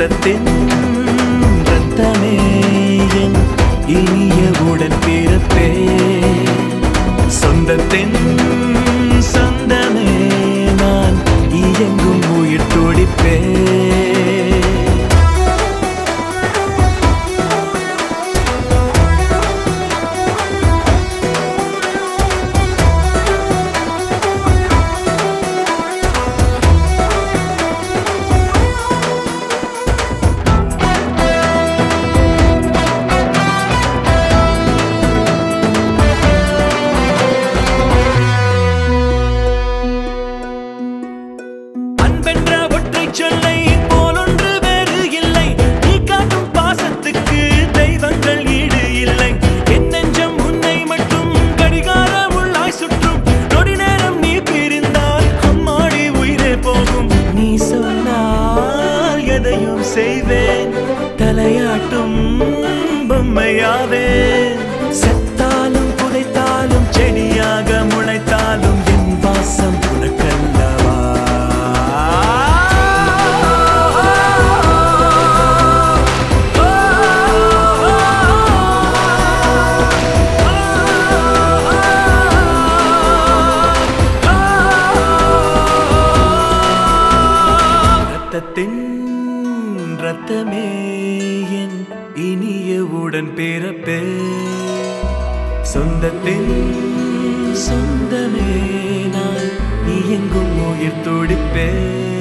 ரத்தத்தின் ரத்தமே என் இனிய உடன் பிறப்பே சொந்தத்தின் சொந்தமே நான் இயங்கும் உயிர் துடிப்பே அன்பென்ற ஒற்றை சொல்லை போலொன்று வேறு இல்லை நீ காட்டும் பாசத்துக்கு தெய்வங்கள் ஈடு இல்லை என் நெஞ்சம் உன்னை மட்டும் கடிகாரம் உள்ளாய் சுற்றும் நொடி நேரம் நீ பிரிந்தால் அம்மாடி உயிரே போகும் நீ சொன்னால் எதையும் செய்வேன் தலையாட்டும் பொம்மையாவேன் செத்தாலும் புதைத்தாலும் செடியாக முளைத்தாலும் என் வாசம் உனக்கல்லவா ரத்தத்தின் ரத்தமே என் இனிய உடன் பிறப்பே சொந்தத்தின் சொந்தமே நான் இயங்கும் உயிர் துடிப்பே